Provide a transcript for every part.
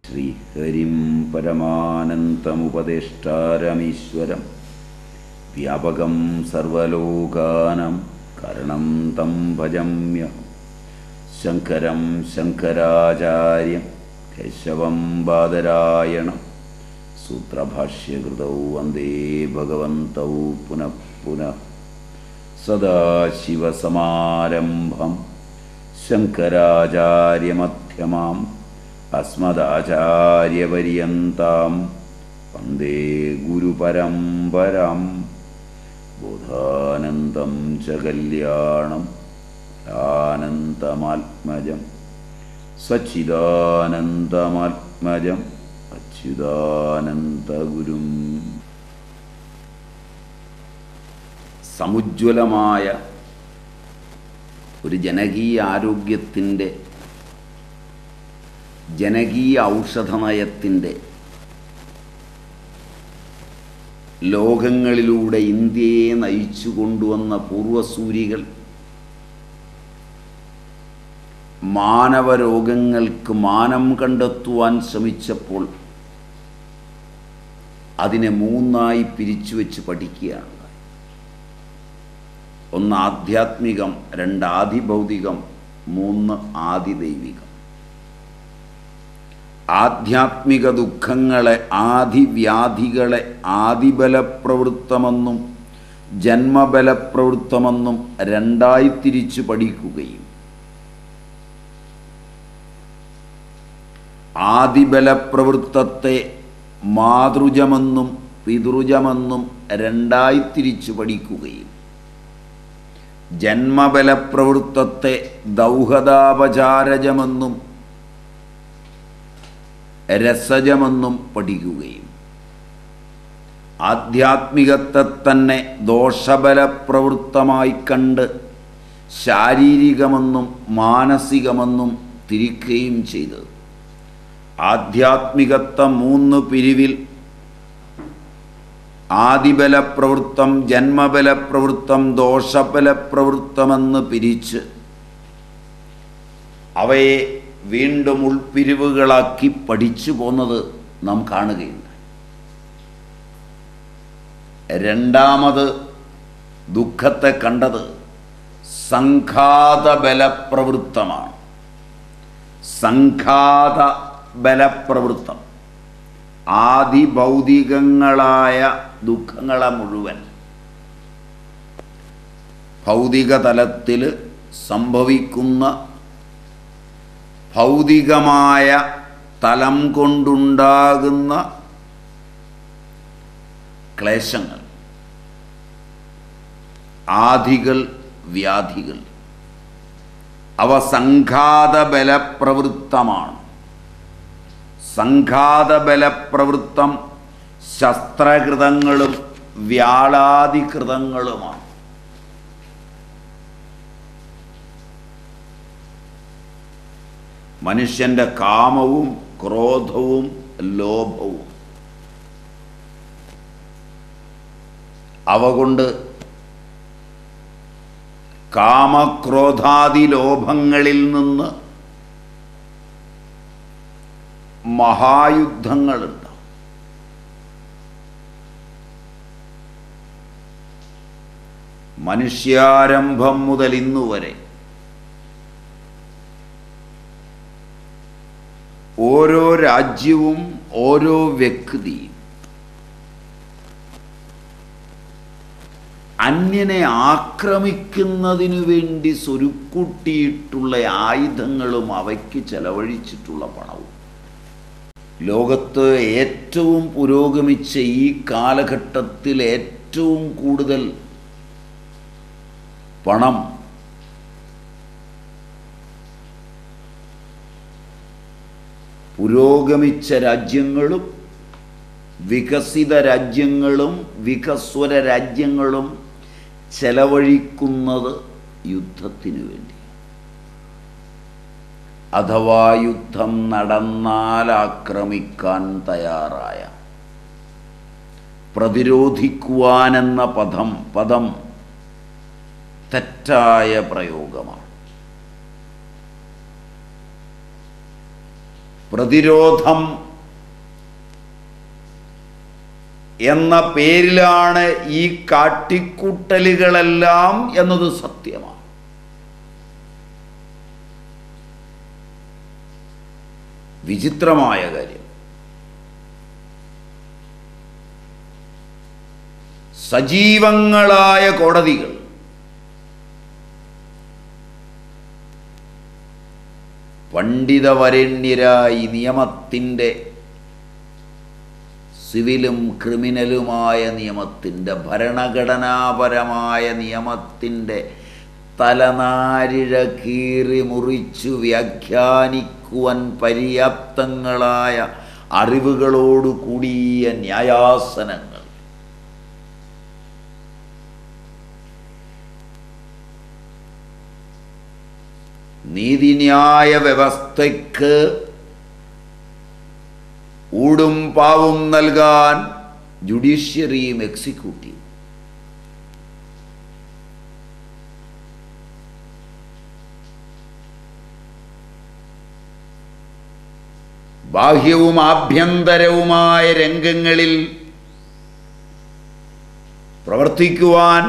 ശ്രീഹരിം പരമാനന്തമുപദേഷ്ടാരമീശ്വരം വ്യാപകം സർവലോകാനം കരണം തം ഭജമ്യഹം ശങ്കരം ശങ്കരാചാര്യം കേശവം ബാദരായണം സൂത്രഭാഷ്യകൃതൗ വന്ദേ ഭഗവന്തൗ പുനഃ പുനഃ സദാശിവസമാരംഭം ശങ്കരാചാര്യമധ്യമാം അസ്മദാചാര്യപര്യന്താം വന്ദേ ഗുരുപരമ്പരാം ബോധാനന്ദം ച കല്യാണം ആനന്ദമാത്മജം സച്ചിദാനന്ദമാത്മജം അച്യുതാനന്ദഗുരും സമുജ്വലമായ ഒരു ജനകീയ ആരോഗ്യത്തിൻ്റെ ജനകീയ ഔഷധനയത്തിൻ്റെ ലോകങ്ങളിലൂടെ ഇന്ത്യയെ നയിച്ചു കൊണ്ടുവന്ന പൂർവസൂരികൾ മാനവരോഗങ്ങൾക്ക് മാനം കണ്ടെത്തുവാൻ ശ്രമിച്ചപ്പോൾ അതിനെ മൂന്നായി പിരിച്ചു വെച്ച് പഠിക്കുകയാണ് ഒന്ന് ആധ്യാത്മികം രണ്ട് ആദിഭൗതികം മൂന്ന് ആദിദൈവികം ആധ്യാത്മിക ദുഃഖങ്ങളെ ആദിവ്യാധികളെ ആദിബലപ്രവൃത്തമെന്നും ജന്മബലപ്രവൃത്തമെന്നും രണ്ടായി തിരിച്ചു പഠിക്കുകയും ആദിബലപ്രവൃത്തത്തെ മാതൃജമെന്നും പിതൃജമെന്നും രണ്ടായി തിരിച്ചു പഠിക്കുകയും ജന്മബലപ്രവൃത്തത്തെ ദൗഹദാപചാരജമെന്നും രസജമെന്നും പഠിക്കുകയും ആധ്യാത്മികത്തെ തന്നെ ദോഷബലപ്രവൃത്തമായി കണ്ട് ശാരീരികമെന്നും മാനസികമെന്നും തിരിക്കുകയും ചെയ്തത് ആധ്യാത്മികത്തെ മൂന്ന് പിരിവിൽ ആദിബലപ്രവൃത്തം ജന്മബലപ്രവൃത്തം ദോഷബലപ്രവൃത്തമെന്ന് പിരിച്ച് അവയെ വീണ്ടും ഉൾപ്പിരിവുകളാക്കി പഠിച്ചു പോന്നത് നാം കാണുകയുണ്ട് രണ്ടാമത് ദുഃഖത്തെ കണ്ടത് സംഘാതബലപ്രവൃത്തമാണ് സംഘാത ബലപ്രവൃത്തം ആദിഭൗതികങ്ങളായ ദുഃഖങ്ങളെ മുഴുവൻ ഭൗതിക തലത്തിൽ സംഭവിക്കുന്ന ഭൗതികമായ തലം കൊണ്ടുണ്ടാകുന്ന ക്ലേശങ്ങൾ ആധികൾ വ്യാധികൾ അവ സംഘാതബലപ്രവൃത്തമാണ് സംഘാതബലപ്രവൃത്തം ശസ്ത്രകൃതങ്ങളും വ്യാളാതികൃതങ്ങളുമാണ് മനുഷ്യൻ്റെ കാമവും ക്രോധവും ലോഭവും അവ കൊണ്ട് കാമക്രോധാദി ലോഭങ്ങളിൽ നിന്ന് മഹായുദ്ധങ്ങളുണ്ട് മനുഷ്യാരംഭം മുതൽ ഇന്നുവരെ ഓരോ രാജ്യവും ഓരോ വ്യക്തിയും അന്യനെ ആക്രമിക്കുന്നതിനു വേണ്ടി സ്വരുക്കൂട്ടിയിട്ടുള്ള ആയുധങ്ങളും അവയ്ക്ക് ചെലവഴിച്ചിട്ടുള്ള പണവും ലോകത്ത് ഏറ്റവും പുരോഗമിച്ച ഈ കാലഘട്ടത്തിൽ ഏറ്റവും കൂടുതൽ പണം പുരോഗമിച്ച രാജ്യങ്ങളും വികസിത രാജ്യങ്ങളും വികസ്വര രാജ്യങ്ങളും ചെലവഴിക്കുന്നത് യുദ്ധത്തിനു വേണ്ടി അഥവാ യുദ്ധം നടന്നാൽ ആക്രമിക്കാൻ തയ്യാറായ പ്രതിരോധിക്കുവാനെന്ന പദം പദം തെറ്റായ പ്രയോഗമാണ് പ്രതിരോധം എന്ന പേരിലാണ് ഈ കാട്ടിക്കൂട്ടലുകളെല്ലാം എന്നത് സത്യമാണ് വിചിത്രമായ കാര്യം സജീവങ്ങളായ കോടതികൾ പണ്ഡിതവരണ്യരായി നിയമത്തിൻ്റെ സിവിലും ക്രിമിനലുമായ നിയമത്തിൻ്റെ ഭരണഘടനാപരമായ നിയമത്തിൻ്റെ തലനാരിഴ കീറി മുറിച്ചു വ്യാഖ്യാനിക്കുവാൻ പര്യാപ്തങ്ങളായ അറിവുകളോടു കൂടിയ ന്യായാസനങ്ങൾ നീതിന്യായ വ്യവസ്ഥയ്ക്ക് ഊടും പാവും നൽകാൻ ജുഡീഷ്യറിയും എക്സിക്യൂട്ടീവ് ബാഹ്യവും ആഭ്യന്തരവുമായ രംഗങ്ങളിൽ പ്രവർത്തിക്കുവാൻ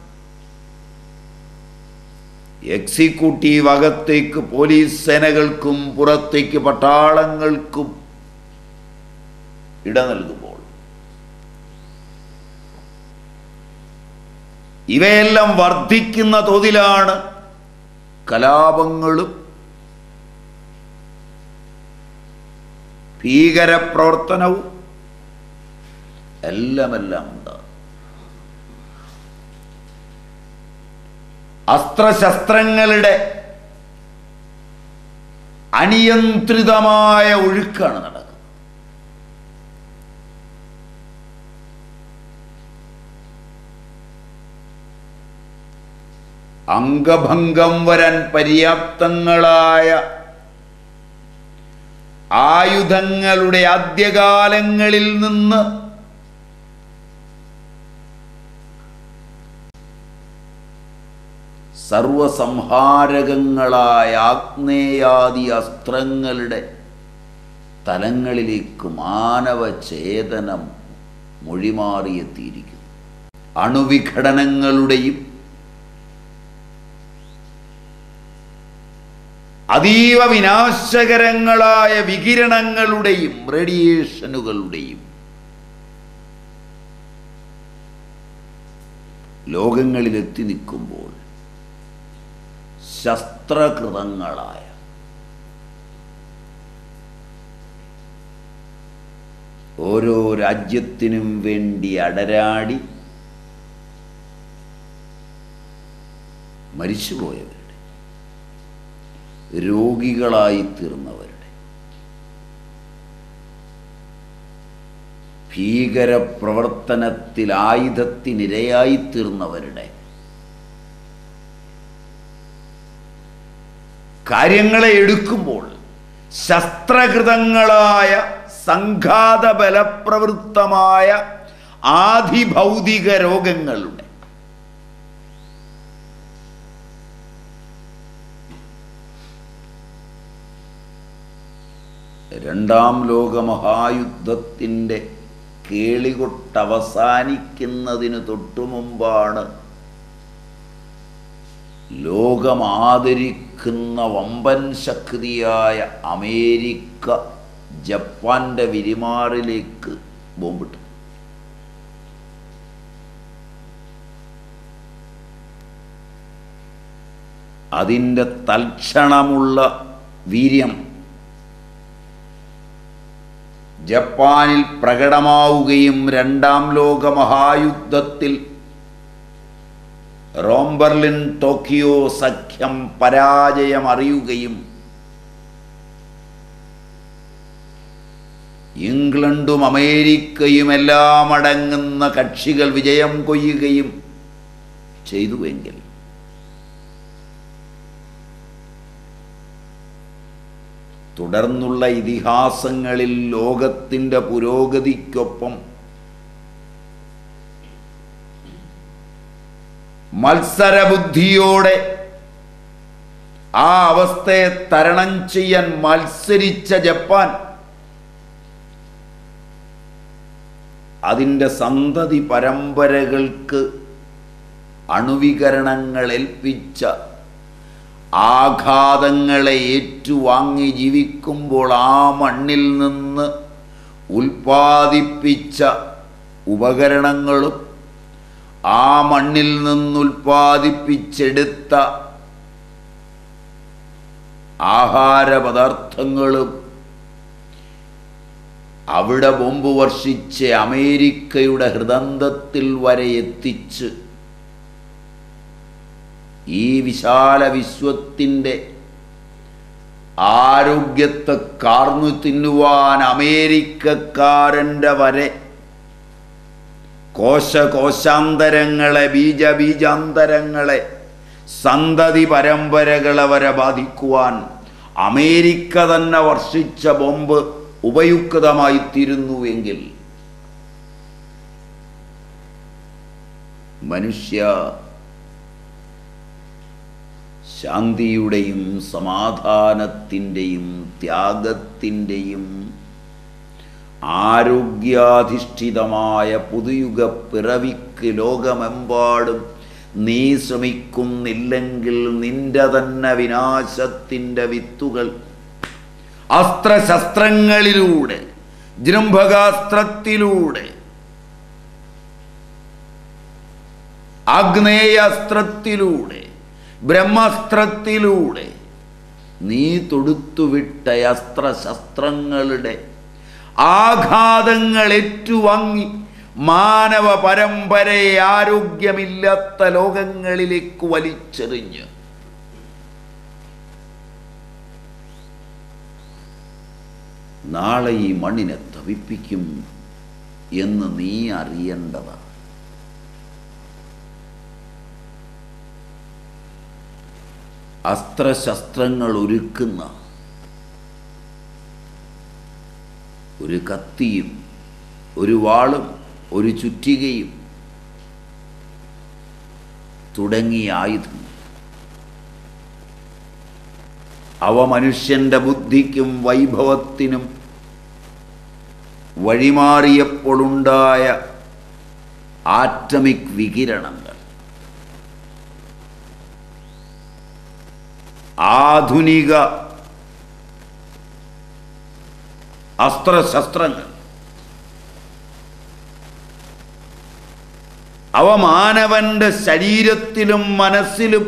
എക്സിക്യൂട്ടീവ് അകത്തേക്ക് പോലീസ് സേനകൾക്കും പുറത്തേക്ക് പട്ടാളങ്ങൾക്കും ഇട നൽകുമ്പോൾ ഇവയെല്ലാം വർദ്ധിക്കുന്ന തോതിലാണ് കലാപങ്ങളും ഭീകരപ്രവർത്തനവും എല്ലാമെല്ലാം ഉണ്ട് അസ്ത്രശസ്ത്രങ്ങളുടെ അനിയന്ത്രിതമായ ഒഴുക്കാണ് നടക്കുന്നത് അംഗഭംഗം വരാൻ പര്യാപ്തങ്ങളായ ആയുധങ്ങളുടെ ആദ്യകാലങ്ങളിൽ നിന്ന് സർവസംഹാരകങ്ങളായ ആഗ്നേയാദി അസ്ത്രങ്ങളുടെ തലങ്ങളിലേക്ക് മാനവചേതനം മൊഴിമാറിയെത്തിയിരിക്കുന്നു അണുവിഘടനങ്ങളുടെയും അതീവ വിനാശകരങ്ങളായ വികിരണങ്ങളുടെയും റേഡിയേഷനുകളുടെയും ലോകങ്ങളിൽ എത്തി നിൽക്കുമ്പോൾ ശസ്ത്രകൃതങ്ങളായ ഓരോ രാജ്യത്തിനും വേണ്ടി അടരാടി മരിച്ചുപോയവരുടെ രോഗികളായി തീർന്നവരുടെ ഭീകരപ്രവർത്തനത്തിൽ ആയുധത്തിനിരയായി തീർന്നവരുടെ കാര്യങ്ങളെ എടുക്കുമ്പോൾ ശസ്ത്രകൃതങ്ങളായ സംഘാത ബലപ്രവൃത്തമായ ആധിഭൗതിക രോഗങ്ങളുടെ രണ്ടാം ലോകമഹായുദ്ധത്തിൻ്റെ കേളികൊട്ടവസാനിക്കുന്നതിന് തൊട്ടുമുമ്പാണ് ലോകമാദരിക്കുന്ന വമ്പൻ ശക്തിയായ അമേരിക്ക ജപ്പാന്റെ വിരിമാറിലേക്ക് ബോംബിട്ടു അതിൻ്റെ തൽക്ഷണമുള്ള വീര്യം ജപ്പാനിൽ പ്രകടമാവുകയും രണ്ടാം ലോക മഹായുദ്ധത്തിൽ റോംബർലിൻ ടോക്കിയോ സഖ്യം പരാജയം അറിയുകയും ഇംഗ്ലണ്ടും അമേരിക്കയും എല്ലാം അടങ്ങുന്ന കക്ഷികൾ വിജയം കൊയ്യുകയും ചെയ്തുവെങ്കിൽ തുടർന്നുള്ള ഇതിഹാസങ്ങളിൽ ലോകത്തിൻ്റെ പുരോഗതിക്കൊപ്പം മത്സരബുദ്ധിയോടെ ആ അവസ്ഥയെ തരണം ചെയ്യാൻ മത്സരിച്ച ജപ്പാൻ അതിൻ്റെ സന്തതി പരമ്പരകൾക്ക് അണുവികരണങ്ങൾ ഏൽപ്പിച്ച ആഘാതങ്ങളെ ഏറ്റുവാങ്ങി ജീവിക്കുമ്പോൾ ആ മണ്ണിൽ നിന്ന് ഉൽപ്പാദിപ്പിച്ച ഉപകരണങ്ങളും ആ മണ്ണിൽ നിന്നുൽപ്പാദിപ്പിച്ചെടുത്ത ആഹാരപദാർത്ഥങ്ങളും അവിടെ ബോംബ് വർഷിച്ച് അമേരിക്കയുടെ ഹൃദന്തത്തിൽ വരെ എത്തിച്ച് ഈ വിശാല വിശ്വത്തിൻ്റെ ആരോഗ്യത്തെ കാർന്നു തിന്നുവാൻ അമേരിക്കക്കാരൻ്റെ വരെ കോശകോശാന്തരങ്ങളെ ബീജബീജാന്തരങ്ങളെ സന്തതി പരമ്പരകളെ വരെ ബാധിക്കുവാൻ അമേരിക്ക തന്നെ വർഷിച്ച ബോംബ് ഉപയുക്തമായിത്തീരുന്നുവെങ്കിൽ മനുഷ്യ ശാന്തിയുടെയും സമാധാനത്തിൻ്റെയും ത്യാഗത്തിൻ്റെയും ആരോഗ്യാധിഷ്ഠിതമായ പുതുയുഗ പിറവിക്ക് ലോകമെമ്പാടും നീ ശ്രമിക്കുന്നില്ലെങ്കിൽ നിന്റെ തന്നെ വിനാശത്തിൻ്റെ വിത്തുകൾ അസ്ത്രശസ്ത്രങ്ങളിലൂടെ ജൃംഭകാസ്ത്രത്തിലൂടെ ആഗ്നേയാസ്ത്രത്തിലൂടെ ബ്രഹ്മാസ്ത്രത്തിലൂടെ നീ തൊടുത്തുവിട്ട അസ്ത്രശസ്ത്രങ്ങളുടെ ആഘാതങ്ങൾ ഏറ്റുവാങ്ങി മാനവ പരമ്പരയെ ആരോഗ്യമില്ലാത്ത ലോകങ്ങളിലേക്ക് വലിച്ചെറിഞ്ഞ് നാളെ ഈ മണ്ണിനെ തവിപ്പിക്കും എന്ന് നീ അറിയേണ്ടതാണ് അസ്ത്രശസ്ത്രങ്ങൾ ഒരുക്കുന്ന ഒരു കത്തിയും ഒരു വാളും ഒരു ചുറ്റികയും തുടങ്ങിയ ആയുധം അവ മനുഷ്യന്റെ ബുദ്ധിക്കും വൈഭവത്തിനും വഴിമാറിയപ്പോഴുണ്ടായ ആറ്റമിക് വികിരണങ്ങൾ ആധുനിക അസ്ത്രശസ്ത്രങ്ങൾ അവ മാനവന്റെ ശരീരത്തിലും മനസ്സിലും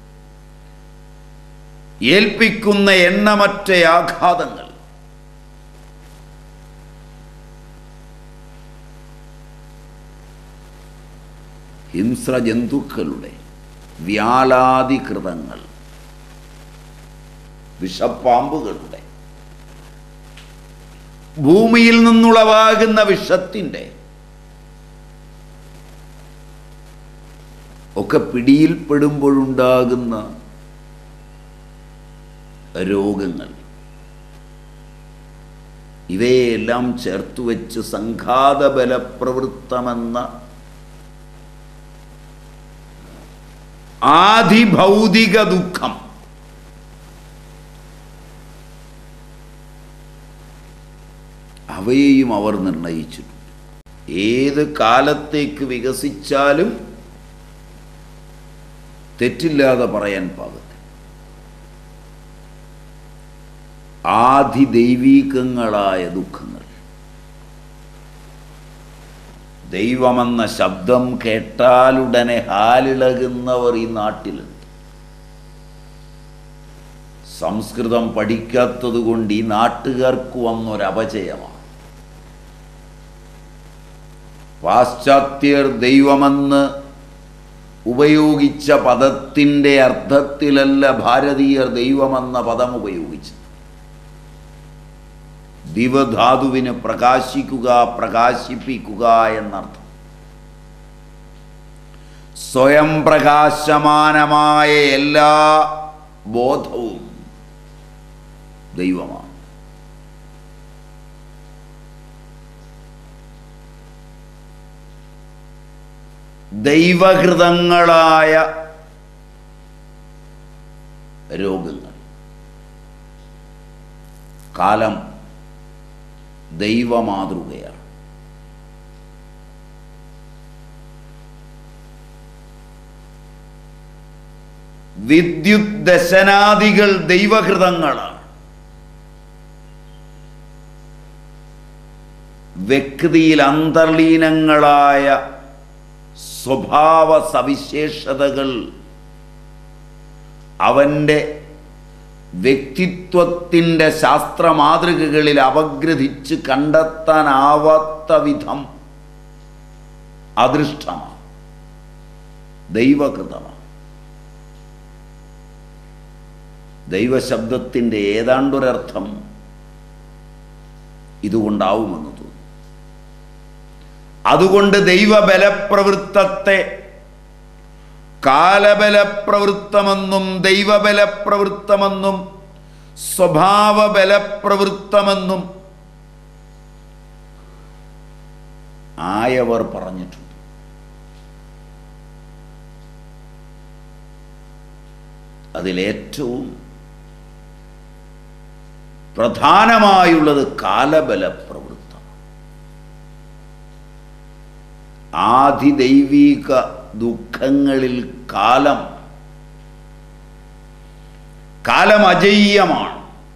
ഏൽപ്പിക്കുന്ന എണ്ണമറ്റ ആഘാതങ്ങൾ ഹിംസ്ര ജന്തുക്കളുടെ വ്യാലാതികൃതങ്ങൾ വിഷപ്പാമ്പുകളുടെ ഭൂമിയിൽ നിന്നുളവാകുന്ന വിഷത്തിൻ്റെ ഒക്കെ പിടിയിൽപ്പെടുമ്പോഴുണ്ടാകുന്ന രോഗങ്ങൾ ഇവയെല്ലാം ചേർത്തു വെച്ച് സംഘാതബലപ്രവൃത്തമെന്ന ആധിഭൗതിക ദുഃഖം അവയെയും അവർ നിർണയിച്ചിട്ടുണ്ട് ഏത് കാലത്തേക്ക് വികസിച്ചാലും തെറ്റില്ലാതെ പറയാൻ പാകത്തിൽ ആധിദൈവീകങ്ങളായ ദുഃഖങ്ങൾ ദൈവമെന്ന ശബ്ദം കേട്ടാലുടനെ ഹാലിളകുന്നവർ ഈ നാട്ടിലുണ്ട് സംസ്കൃതം പഠിക്കാത്തതുകൊണ്ട് ഈ നാട്ടുകാർക്ക് വന്നൊരപജയമാണ് പാശ്ചാത്യർ ദൈവമെന്ന് ഉപയോഗിച്ച പദത്തിൻ്റെ അർത്ഥത്തിലല്ല ഭാരതീയർ ദൈവമെന്ന പദം ഉപയോഗിച്ചത് ദിവധാതുവിന് പ്രകാശിക്കുക പ്രകാശിപ്പിക്കുക എന്നർത്ഥം സ്വയം പ്രകാശമാനമായ എല്ലാ ബോധവും ദൈവമാണ് ദൈവഹൃതങ്ങളായ രോഗങ്ങൾ കാലം ദൈവമാതൃകയാണ് വിദ്യുത് ദശനാദികൾ ദൈവകൃതങ്ങളാണ് വ്യക്തിയിൽ അന്തർലീനങ്ങളായ സ്വഭാവ സവിശേഷതകൾ അവൻ്റെ വ്യക്തിത്വത്തിൻ്റെ ശാസ്ത്രമാതൃകകളിൽ അപഗ്രഥിച്ച് കണ്ടെത്താനാവാത്ത വിധം അദൃഷ്ടമാണ് ദൈവകൃതമാണ് ദൈവശബ്ദത്തിൻ്റെ ഏതാണ്ടൊരർത്ഥം ഇതുകൊണ്ടാവുമെന്ന് തോന്നുന്നു അതുകൊണ്ട് ദൈവബലപ്രവൃത്തത്തെ കാലബലപ്രവൃത്തമെന്നും ദൈവബലപ്രവൃത്തമെന്നും സ്വഭാവബലപ്രവൃത്തമെന്നും ആയവർ പറഞ്ഞിട്ടുണ്ട് അതിലേറ്റവും പ്രധാനമായുള്ളത് കാലബലപ്രവൃത്തം ആധിദൈവിക ദുഃഖങ്ങളിൽ കാലം കാലം അജയ്യമാണ്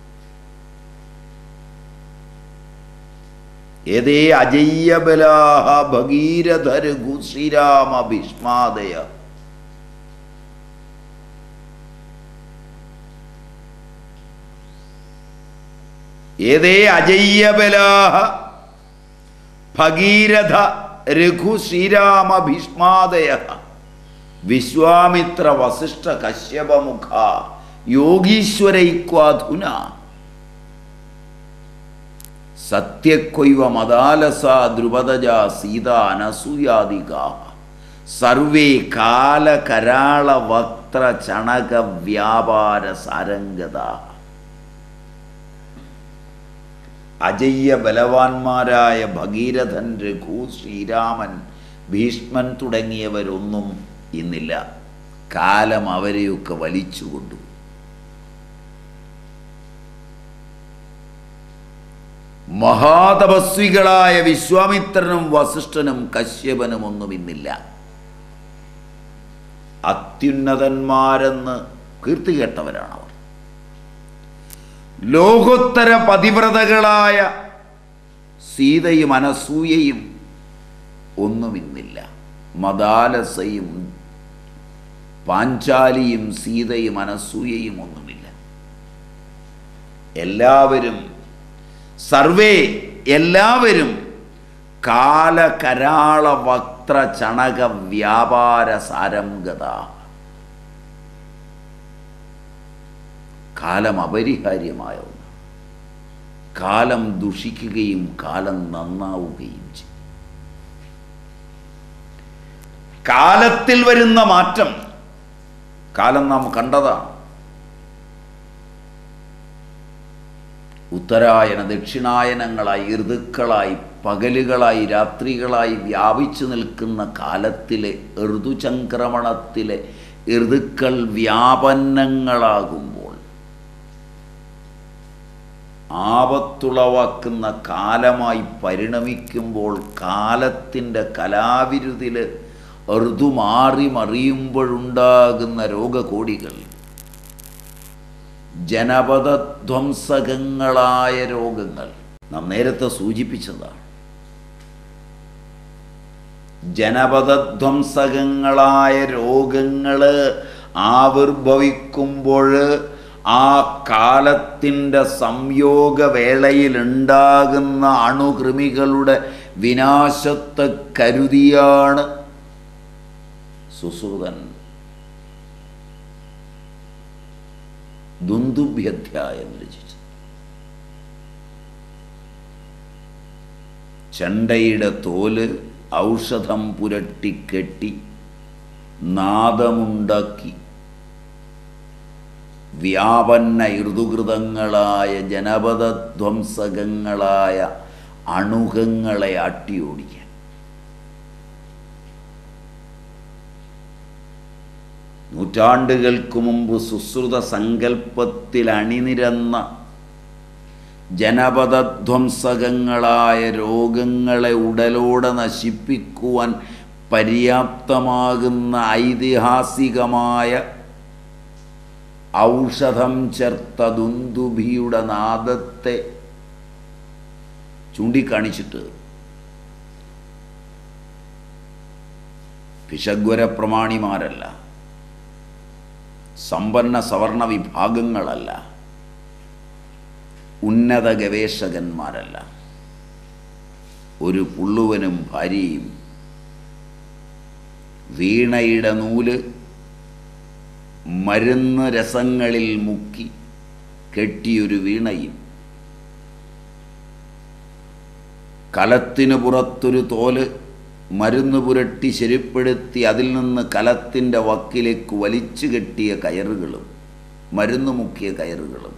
ഏതേ അജയ്യബലാഹ ഭഗീരഥരഘു ശ്രീരാമ ഭീഷ്മാദയ ഏതേ അജയ്യബലാഹ ഭഗീരഥ രഘു ശ്രീരാമ ഭീഷ്മാദയ വിശ്വാമിത്ര വസിഷ്ഠ കശ്യപമുഖ യോഗീശ്വരൈക്വാധുന സത്യക്കൊയ്വ മദാലസ ദ്രുപദജ സീത അനസൂയാദിക സർവേ കാലകരാള വക്ത്ര ചണക വ്യാപാര സാരംഗത അജയ്യ ബലവാന്മാരായ ഭഗീരഥൻ രഘു ശ്രീരാമൻ ഭീഷ്മൻ തുടങ്ങിയവരൊന്നും ഇന്നില്ല കാലം അവരെയൊക്കെ വലിച്ചുകൊണ്ടു മഹാതപസ്വികളായ വിശ്വാമിത്രനും വസിഷ്ഠനും കശ്യപനും ഒന്നും ഇന്നില്ല അത്യുന്നതന്മാരെന്ന് കീർത്തി കേട്ടവരാണ് അവർ ലോകോത്തര പതിവ്രതകളായ സീതയും അനസൂയയും ഒന്നുമിന്നില്ല മദാലസയും പാഞ്ചാലിയും സീതയും അനസൂയയും ഒന്നുമില്ല എല്ലാവരും സർവേ എല്ലാവരും കാലകരാള വക്ത്ര ചണക വ്യാപാര സാരംഗത കാലം അപരിഹാര്യമായ ഒന്ന് കാലം ദുഷിക്കുകയും കാലം നന്നാവുകയും ചെയ്യും കാലത്തിൽ വരുന്ന മാറ്റം കാലം നാം കണ്ടതാണ് ഉത്തരായന ദക്ഷിണായനങ്ങളായി ഋതുക്കളായി പകലുകളായി രാത്രികളായി വ്യാപിച്ചു നിൽക്കുന്ന കാലത്തിലെ ഋതുചംക്രമണത്തിലെ ഋതുക്കൾ വ്യാപന്നങ്ങളാകുമ്പോൾ ആപത്തുളവാക്കുന്ന കാലമായി പരിണമിക്കുമ്പോൾ കാലത്തിൻ്റെ കലാവിരുതിൽ ഋതു മാറി മറിയുമ്പോഴുണ്ടാകുന്ന രോഗകോടികൾ ജനപദധ്വംസകങ്ങളായ രോഗങ്ങൾ നാം നേരത്തെ സൂചിപ്പിച്ചതാണ് ജനപദധ്വംസകങ്ങളായ രോഗങ്ങൾ ആവിർഭവിക്കുമ്പോൾ ആ കാലത്തിൻ്റെ സംയോഗവേളയിലുണ്ടാകുന്ന അണുകൃമികളുടെ വിനാശത്തെ കരുതിയാണ് സുസൂതൻ ദുന്ദുഭ്യധ്യായം രചിച്ചു ചെണ്ടയുടെ തോല് ഔഷധം പുരട്ടിക്കെട്ടി നാദമുണ്ടാക്കി വ്യാപന്ന ഋതുകൃതങ്ങളായ ജനപദധ്വംസകങ്ങളായ അണുകങ്ങളെ അട്ടിയോടിക്കാൻ നൂറ്റാണ്ടുകൾക്ക് മുമ്പ് സുശ്രുത സങ്കല്പത്തിൽ അണിനിരന്ന ജനപദധ്വംസകങ്ങളായ രോഗങ്ങളെ ഉടലോടെ നശിപ്പിക്കുവാൻ പര്യാപ്തമാകുന്ന ഐതിഹാസികമായ ഔഷധം ചേർത്ത ദുന്ദുഭിയുടെ നാദത്തെ ചൂണ്ടിക്കാണിച്ചിട്ട് പിശഗ്വര പ്രമാണിമാരല്ല സമ്പന്ന സവർണ വിഭാഗങ്ങളല്ല ഉന്നത ഗവേഷകന്മാരല്ല ഒരു പുള്ളുവനും ഭാര്യയും വീണയുടെ നൂല് മരുന്ന് രസങ്ങളിൽ മുക്കി കെട്ടിയൊരു വീണയും കലത്തിനു പുറത്തൊരു തോല് മരുന്ന് പുരട്ടി ശരിപ്പെടുത്തി അതിൽ നിന്ന് കലത്തിൻ്റെ വക്കിലേക്ക് വലിച്ചു കെട്ടിയ കയറുകളും മരുന്ന് മുക്കിയ കയറുകളും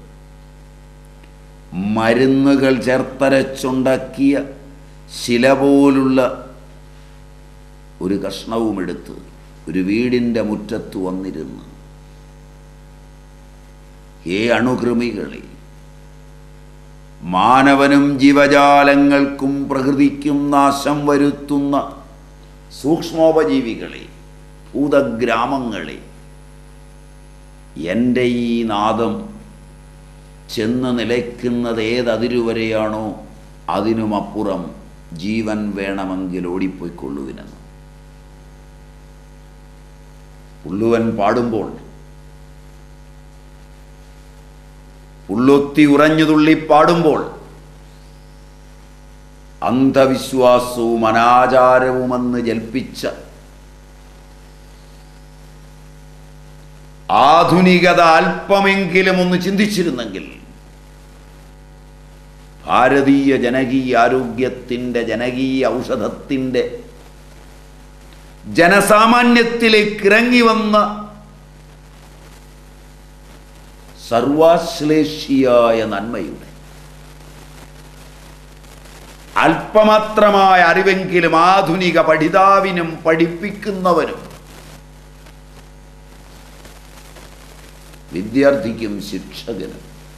മരുന്നുകൾ ചേർത്തരച്ചുണ്ടാക്കിയ ശില പോലുള്ള ഒരു കഷ്ണവുമെടുത്ത് ഒരു വീടിൻ്റെ മുറ്റത്ത് വന്നിരുന്ന് ഏ അണുകൃമികളെ മാനവനും ജീവജാലങ്ങൾക്കും പ്രകൃതിക്കും നാശം വരുത്തുന്ന സൂക്ഷ്മോപജീവികളെ ഭൂതഗ്രാമങ്ങളെ എൻ്റെ ഈ നാദം ചെന്ന് നിലയ്ക്കുന്നത് ഏതതിരുവരെയാണോ അതിനുമപ്പുറം ജീവൻ വേണമെങ്കിൽ ഓടിപ്പോയിക്കൊള്ളുവിനെന്ന് പുള്ളുവൻ പാടുമ്പോൾ പുള്ളൊത്തി ഉറഞ്ഞുതുള്ളി പാടുമ്പോൾ അന്ധവിശ്വാസവും അനാചാരവുമെന്ന് ജൽപ്പിച്ച ആധുനികത അല്പമെങ്കിലും ഒന്ന് ചിന്തിച്ചിരുന്നെങ്കിൽ ഭാരതീയ ജനകീയ ആരോഗ്യത്തിൻ്റെ ജനകീയ ഔഷധത്തിൻ്റെ ജനസാമാന്യത്തിലേക്ക് ഇറങ്ങി വന്ന സർവാശ്ലേഷിയായ നന്മയുടെ അല്പമാത്രമായ അറിവെങ്കിലും ആധുനിക പഠിതാവിനും പഠിപ്പിക്കുന്നവനും വിദ്യാർത്ഥിക്കും ശിക്ഷകനും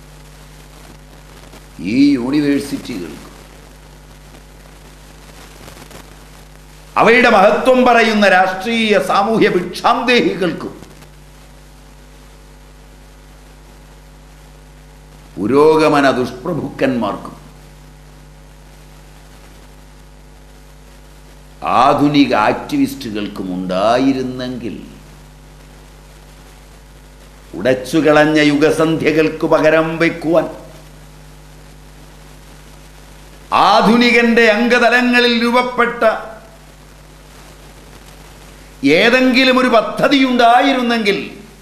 ഈ യൂണിവേഴ്സിറ്റികൾക്കും അവയുടെ മഹത്വം പറയുന്ന രാഷ്ട്രീയ സാമൂഹ്യ ഭിക്ഷാന്തേഹികൾക്കും പുരോഗമന ദുഷ്പ്രഭുക്കന്മാർക്കും ആധുനിക ആക്ടിവിസ്റ്റുകൾക്കും ഉണ്ടായിരുന്നെങ്കിൽ ഉടച്ചുകളഞ്ഞ യുഗസന്ധ്യകൾക്ക് പകരം വയ്ക്കുവാൻ ആധുനികന്റെ അംഗതലങ്ങളിൽ രൂപപ്പെട്ട ഏതെങ്കിലും ഒരു പദ്ധതി ഉണ്ടായിരുന്നെങ്കിൽ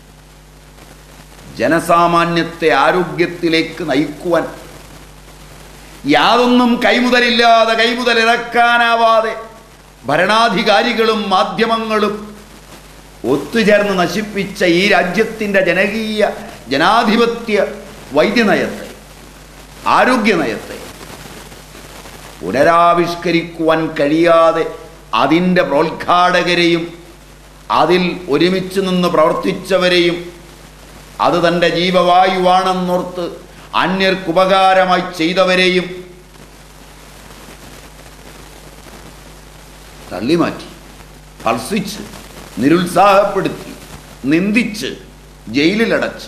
ജനസാമാന്യത്തെ ആരോഗ്യത്തിലേക്ക് നയിക്കുവാൻ യാതൊന്നും കൈമുതലില്ലാതെ കൈമുതൽ ഇറക്കാനാവാതെ ഭരണാധികാരികളും മാധ്യമങ്ങളും ഒത്തുചേർന്ന് നശിപ്പിച്ച ഈ രാജ്യത്തിൻ്റെ ജനകീയ ജനാധിപത്യ വൈദ്യനയത്തെ ആരോഗ്യനയത്തെ പുനരാവിഷ്കരിക്കുവാൻ കഴിയാതെ അതിൻ്റെ പ്രോത്ഘാടകരെയും അതിൽ ഒരുമിച്ച് നിന്ന് പ്രവർത്തിച്ചവരെയും അത് തൻ്റെ ജീവവായുവാണെന്നോർത്ത് അന്യർക്കുപകാരമായി ചെയ്തവരെയും തള്ളിമാറ്റി ഭർസിച്ച് നിരുത്സാഹപ്പെടുത്തി നിന്ദിച്ച് ജയിലിലടച്ച്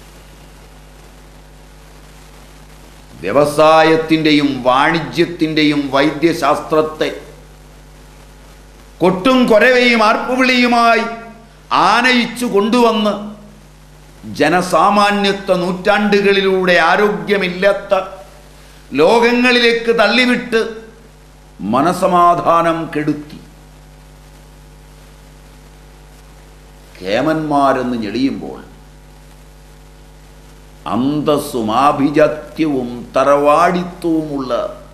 വ്യവസായത്തിൻ്റെയും വാണിജ്യത്തിൻ്റെയും വൈദ്യശാസ്ത്രത്തെ കൊട്ടും കൊരവയും ആർപ്പുവിളിയുമായി ആനയിച്ചു കൊണ്ടുവന്ന് ജനസാമാന്യത്വ നൂറ്റാണ്ടുകളിലൂടെ ആരോഗ്യമില്ലാത്ത ലോകങ്ങളിലേക്ക് തള്ളിവിട്ട് മനസമാധാനം കെടുത്തി കേമന്മാരെന്ന് ഞെളിയുമ്പോൾ അന്തസ്സുമാഭിജാത്യവും തറവാടിത്വവുമുള്ള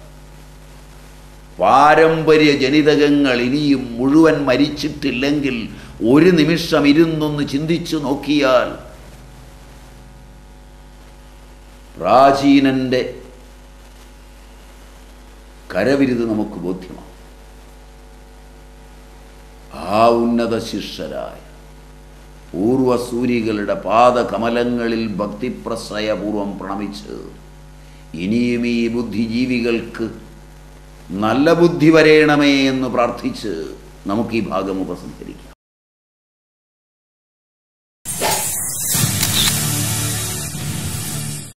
പാരമ്പര്യ ജനിതകങ്ങൾ ഇനിയും മുഴുവൻ മരിച്ചിട്ടില്ലെങ്കിൽ ഒരു നിമിഷം ഇരുന്നൊന്ന് ചിന്തിച്ചു നോക്കിയാൽ പ്രാചീനന്റെ കരവിരുത് നമുക്ക് ബോധ്യമാവും ആ ഉന്നത ശിഷ്യരായ പൂർവസൂരികളുടെ പാദകമലങ്ങളിൽ ഭക്തിപ്രശ്രയപൂർവം പ്രണമിച്ച് ഇനിയും ഈ ബുദ്ധിജീവികൾക്ക് നല്ല ബുദ്ധി വരേണമേ എന്ന് പ്രാർത്ഥിച്ച് നമുക്ക് ഈ ഭാഗം ഉപസംഹരിക്കാം